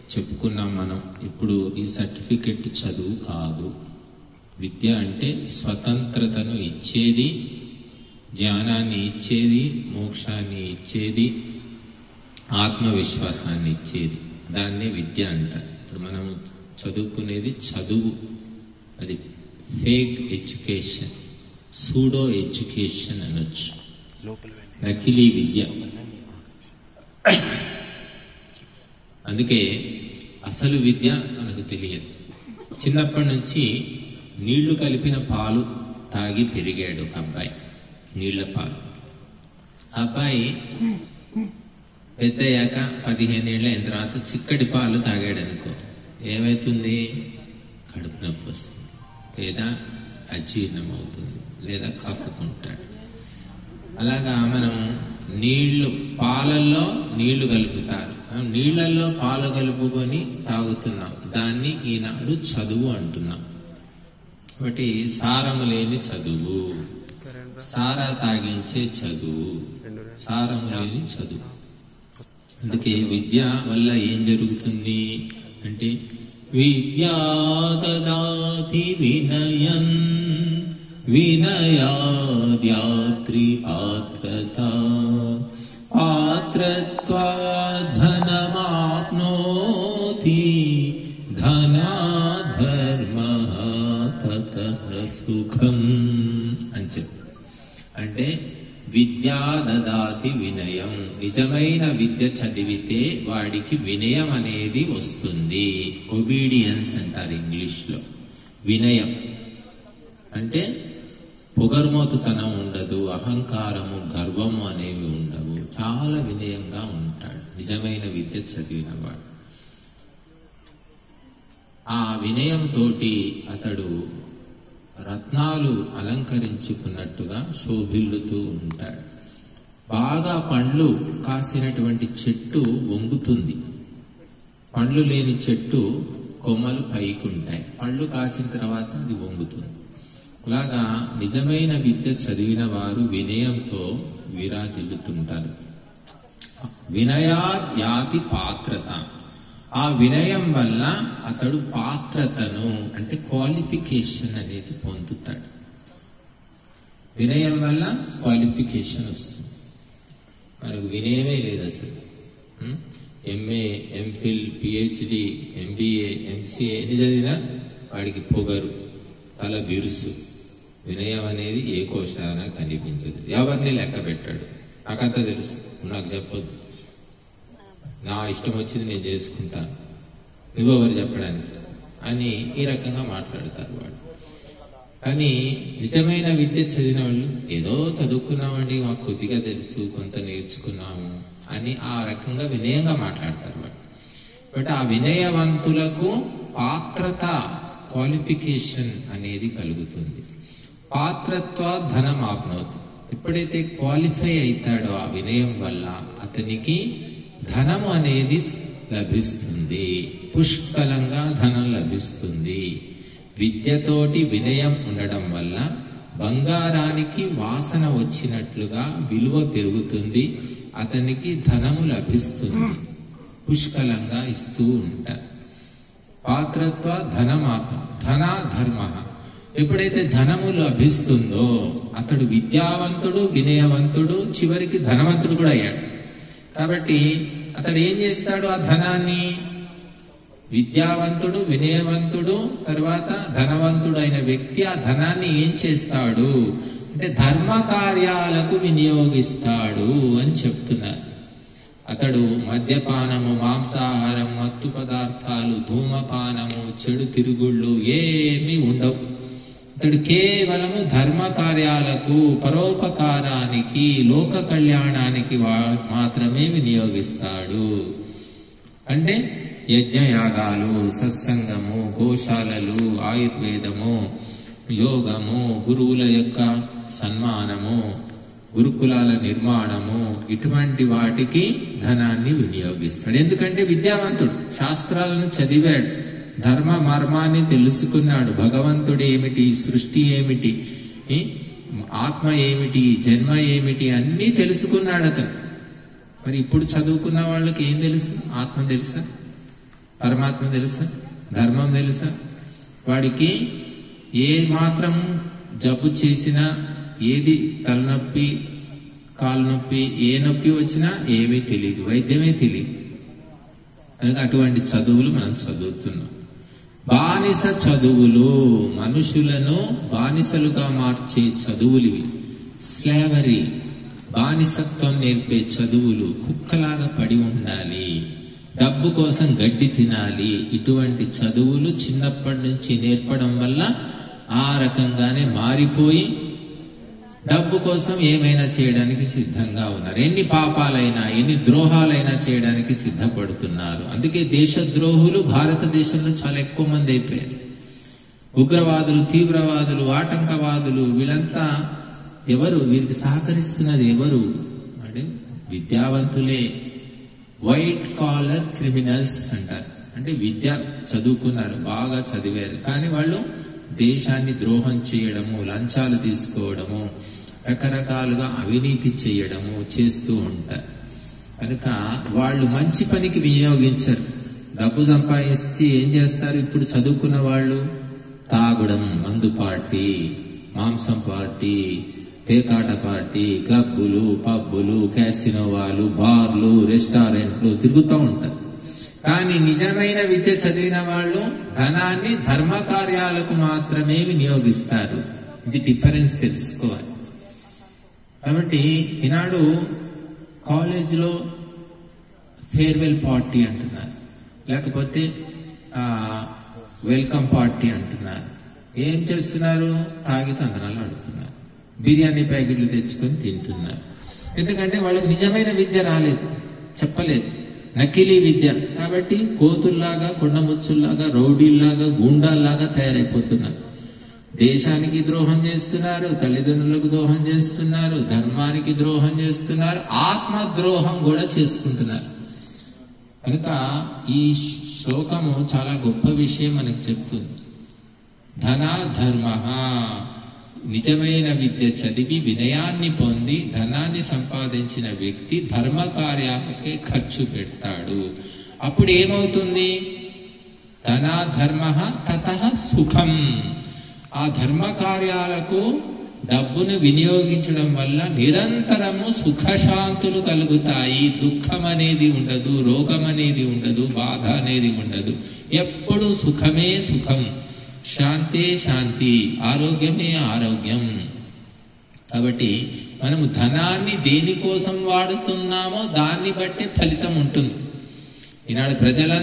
చెప్పుకున్నాం మనం ఇప్పుడు ఈ సర్టిఫికెట్ చదువు కాదు విద్య అంటే స్వతంత్రతను ఇచ్చేది జ్ఞానాన్ని ఇచ్చేది మోక్షాన్ని ఇచ్చేది ఆత్మవిశ్వాసాన్ని ఇచ్చేది దాన్నే విద్య అంటారు ఇప్పుడు మనం చదువుకునేది చదువు అది ఫేక్ ఎడ్యుకేషన్ సూడో ఎడ్యుకేషన్ అనొచ్చు నకిలీ విద్య అందుకే అసలు విద్య మనకు తెలియదు చిన్నప్పటి నుంచి నీళ్లు కలిపిన పాలు తాగి పెరిగాడు ఒక అబ్బాయి నీళ్ల పాలు ఆ అబ్బాయి పెద్దయ్యాక పదిహేను ఏళ్ళ అయిన తర్వాత చిక్కటి పాలు తాగాడు అనుకో ఏమవుతుంది కడుపు నొప్పి వస్తుంది లేదా అజీర్ణం అవుతుంది లేదా కక్కుకుంటాడు అలాగా మనం నీళ్లు పాలల్లో నీళ్లు కలుపుతారు ఆ నీళ్లలో పాలు కలుపుకొని తాగుతున్నాం దాన్ని ఈనాడు చదువు అంటున్నాం కాబట్టి సారము లేని చదువు సారా తాగించే చదువు సారము లేని చదువు అందుకే విద్య వల్ల ఏం జరుగుతుంది అంటే విద్యా దదాతి వినయం వినయాద్యాత్రి పాత్రత పాత్రత్వా ధనమాప్నోతి ధనా ధర్మ తత సుఖం అని చెప్పి అంటే విద్యా దదాతి వినయం నిజమైన విద్య చదివితే వాడికి వినయం అనేది వస్తుంది ఒబీడియన్స్ అంటారు ఇంగ్లీష్ లో వినయం అంటే పొగర్మోతుతనం ఉండదు అహంకారము గర్వము అనేవి ఉండవు చాలా వినయంగా ఉంటాడు నిజమైన విద్య చదివిన వాడు ఆ వినయంతో అతడు రత్నాలు అలంకరించుకున్నట్టుగా శోభిల్లుతూ ఉంటాడు బాగా పండ్లు కాసినటువంటి చెట్టు వంగుతుంది పండ్లు లేని చెట్టు కొమ్మలు పైకి ఉంటాయి పళ్ళు కాచిన తర్వాత అది వంగుతుంది అలాగా నిజమైన విద్య చదివిన వారు వినయంతో విరాజిల్లుతుంటారు వినయాద్యాతి పాత్రత ఆ వినయం వల్ల అతడు పాత్రతను అంటే క్వాలిఫికేషన్ అనేది పొందుతాడు వినయం వల్ల క్వాలిఫికేషన్ వస్తుంది మనకు వినయమే లేదు అసలు MA MPhil PhD MBA MCA ఎన్ని చదివినా వాడికి పొగరు తల బిరుసు వినయం అనేది ఏ కోశాన కనిపించదు ఎవరిని లెక్క పెట్టాడు నాకంతా తెలుసు నాకు చెప్పొద్దు నా ఇష్టం వచ్చింది నేను చేసుకుంటాను నువ్వెవరు చెప్పడానికి అని ఈ రకంగా మాట్లాడతారు వాడు కానీ నిజమైన విద్య చదివిన వాళ్ళు ఏదో చదువుకున్నామండి మాకు కొద్దిగా తెలుసు కొంత నేర్చుకున్నాము అని ఆ రకంగా వినయంగా మాట్లాడతారు వాడు బట్ ఆ వినయవంతులకు పాత్రత క్వాలిఫికేషన్ అనేది కలుగుతుంది పాత్రత్వ ధనం ఆప్నవుతుంది ఎప్పుడైతే క్వాలిఫై అవుతాడో ఆ వినయం వల్ల అతనికి ధనము అనేది లభిస్తుంది పుష్కలంగా ధనం లభిస్తుంది విద్యతోటి వినయం ఉండడం వల్ల బంగారానికి వాసన వచ్చినట్లుగా విలువ పెరుగుతుంది అతనికి ధనము లభిస్తుంది పుష్కలంగా ఇస్తూ ఉంటారు పాత్రత్వ ధనమాప ధన ధర్మ ఎప్పుడైతే ధనము లభిస్తుందో అతడు విద్యావంతుడు వినయవంతుడు చివరికి ధనవంతుడు కూడా అయ్యాడు కాబట్టి అతడు ఏం చేస్తాడు ఆ ధనాన్ని విద్యావంతుడు వినయవంతుడు తర్వాత ధనవంతుడు అయిన వ్యక్తి ఆ ధనాన్ని ఏం చేస్తాడు అంటే ధర్మ కార్యాలకు వినియోగిస్తాడు అని చెప్తున్నారు అతడు మద్యపానము మాంసాహారం మత్తు పదార్థాలు ధూమపానము చెడు తిరుగుళ్ళు ఏమీ ఉండవు అతడు కేవలము ధర్మ కార్యాలకు పరోపకారానికి లోక కళ్యాణానికి మాత్రమే వినియోగిస్తాడు అంటే యజ్ఞయాగాలు సత్సంగము గోశాలలు ఆయుర్వేదము యోగము గురువుల యొక్క సన్మానము గురుకులాల నిర్మాణము ఇటువంటి వాటికి ధనాన్ని వినియోగిస్తాడు ఎందుకంటే విద్యావంతుడు శాస్త్రాలను చదివాడు ధర్మ మర్మాన్ని తెలుసుకున్నాడు భగవంతుడు ఏమిటి సృష్టి ఏమిటి ఆత్మ ఏమిటి జన్మ ఏమిటి అన్నీ తెలుసుకున్నాడు అతను మరి ఇప్పుడు చదువుకున్న వాళ్ళకి ఏం తెలుసు ఆత్మ తెలుసా పరమాత్మ తెలుసా ధర్మం తెలుసా వాడికి ఏ మాత్రం జబ్బు చేసినా ఏది తలనొప్పి కాలు నొప్పి ఏ నొప్పి వచ్చినా ఏమీ తెలియదు వైద్యమే తెలియదు కనుక అటువంటి చదువులు మనం చదువుతున్నాం బానిస చదువులు మనుషులను బానిసలుగా మార్చే చదువులు ఇవి స్లేవరీ బానిసత్వం నేర్పే చదువులు కుక్కలాగా పడి ఉండాలి డబ్బు కోసం గడ్డి తినాలి ఇటువంటి చదువులు చిన్నప్పటి నుంచి నేర్పడం వల్ల ఆ రకంగానే మారిపోయి డబ్బు కోసం ఏమైనా చేయడానికి సిద్ధంగా ఉన్నారు ఎన్ని పాపాలైనా ఎన్ని ద్రోహాలైనా చేయడానికి సిద్ధపడుతున్నారు అందుకే దేశద్రోహులు భారతదేశంలో చాలా ఎక్కువ మంది అయిపోయారు ఉగ్రవాదులు తీవ్రవాదులు ఆటంకవాదులు వీళ్ళంతా ఎవరు వీరికి సహకరిస్తున్నది ఎవరు అంటే విద్యావంతులే వైట్ కాలర్ క్రిమినల్స్ అంటారు అంటే విద్య చదువుకున్నారు బాగా చదివారు కానీ వాళ్ళు దేశాన్ని ద్రోహం చేయడము లంచాలు తీసుకోవడము రకరకాలుగా అవినీతి చేయడము చేస్తూ ఉంటారు కనుక వాళ్ళు మంచి పనికి వినియోగించరు డబ్బు సంపాదించి ఏం చేస్తారు ఇప్పుడు చదువుకున్న వాళ్ళు తాగడం మందు పార్టీ మాంసం పార్టీ పేకాట పార్టీ క్లబ్బులు పబ్బులు క్యాసినోవాలు బార్లు రెస్టారెంట్లు తిరుగుతూ ఉంటారు కానీ నిజమైన విద్య చదివిన వాళ్ళు ధనాన్ని ధర్మ కార్యాలకు మాత్రమే వినియోగిస్తారు ఇది డిఫరెన్స్ తెలుసుకోవాలి కాబట్టి ఈనాడు కాలేజీలో ఫేర్వెల్ పార్టీ అంటున్నారు లేకపోతే వెల్కమ్ పార్టీ అంటున్నారు ఏం చేస్తున్నారు తాగి తందనాలు ఆడుతున్నారు బిర్యానీ ప్యాకెట్లు తెచ్చుకొని తింటున్నారు ఎందుకంటే వాళ్ళకి నిజమైన విద్య రాలేదు చెప్పలేదు నకిలీ విద్య కాబట్టి కోతుల్లాగా కొండముచ్చుల్లాగా రౌడీల్లాగా గూండాల్లాగా తయారైపోతున్నారు దేశానికి ద్రోహం చేస్తున్నారు తల్లిదండ్రులకు ద్రోహం చేస్తున్నారు ధర్మానికి ద్రోహం చేస్తున్నారు ఆత్మ ద్రోహం కూడా చేసుకుంటున్నారు కనుక ఈ శ్లోకము చాలా గొప్ప విషయం మనకు చెప్తుంది ధన ధర్మ నిజమైన విద్య చదివి వినయాన్ని పొంది ధనాన్ని సంపాదించిన వ్యక్తి ధర్మ కార్యాలకే ఖర్చు పెడతాడు అప్పుడు ఏమవుతుంది ధన ధర్మ తత సుఖం ఆ ధర్మ కార్యాలకు డబ్బును వినియోగించడం వల్ల నిరంతరము సుఖశాంతులు కలుగుతాయి దుఃఖం అనేది ఉండదు రోగం అనేది ఉండదు బాధ అనేది ఉండదు ఎప్పుడు సుఖమే సుఖం శాంతే శాంతి ఆరోగ్యమే ఆరోగ్యం కాబట్టి మనము ధనాన్ని దేనికోసం వాడుతున్నామో దాన్ని బట్టే ఫలితం ఉంటుంది ఈనాడు ప్రజల